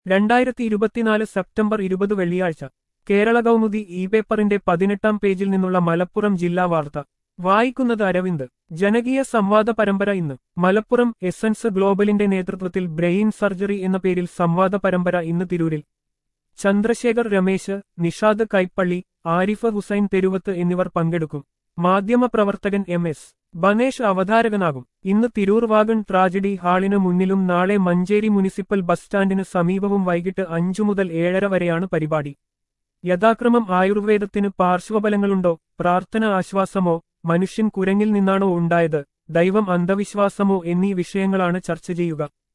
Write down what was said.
രണ്ടായിരത്തി ഇരുപത്തിനാല് സെപ്റ്റംബർ ഇരുപത് വെള്ളിയാഴ്ച കേരള കൗമുദി ഇ പേപ്പറിന്റെ പതിനെട്ടാം പേജിൽ നിന്നുള്ള മലപ്പുറം ജില്ലാ വാർത്ത വായിക്കുന്നത് അരവിന്ദ് ജനകീയ സംവാദ പരമ്പര ഇന്ന് മലപ്പുറം എസൻസ് ഗ്ലോബലിന്റെ നേതൃത്വത്തിൽ ബ്രെയിൻ സർജറി എന്ന പേരിൽ സംവാദ പരമ്പര ഇന്ന് തിരൂരിൽ ചന്ദ്രശേഖർ രമേശ് നിഷാദ് കൈപ്പള്ളി ആരിഫ് ഹുസൈൻ തെരുവത്ത് എന്നിവർ പങ്കെടുക്കും മാധ്യമപ്രവർത്തകൻ എം എസ് ബനേഷ് അവതാരകനാകും ഇന്ന് തിരൂർ വാഗൺ ട്രാജഡി ഹാളിന് മുന്നിലും നാളെ മഞ്ചേരി മുനിസിപ്പൽ ബസ് സ്റ്റാൻഡിന് സമീപവും വൈകിട്ട് അഞ്ചു മുതൽ ഏഴര വരെയാണ് പരിപാടി യഥാക്രമം ആയുർവേദത്തിന് പാർശ്വഫലങ്ങളുണ്ടോ പ്രാർത്ഥന ആശ്വാസമോ മനുഷ്യൻ കുരങ്ങിൽ നിന്നാണോ ഉണ്ടായത് ദൈവം അന്ധവിശ്വാസമോ എന്നീ വിഷയങ്ങളാണ് ചർച്ച ചെയ്യുക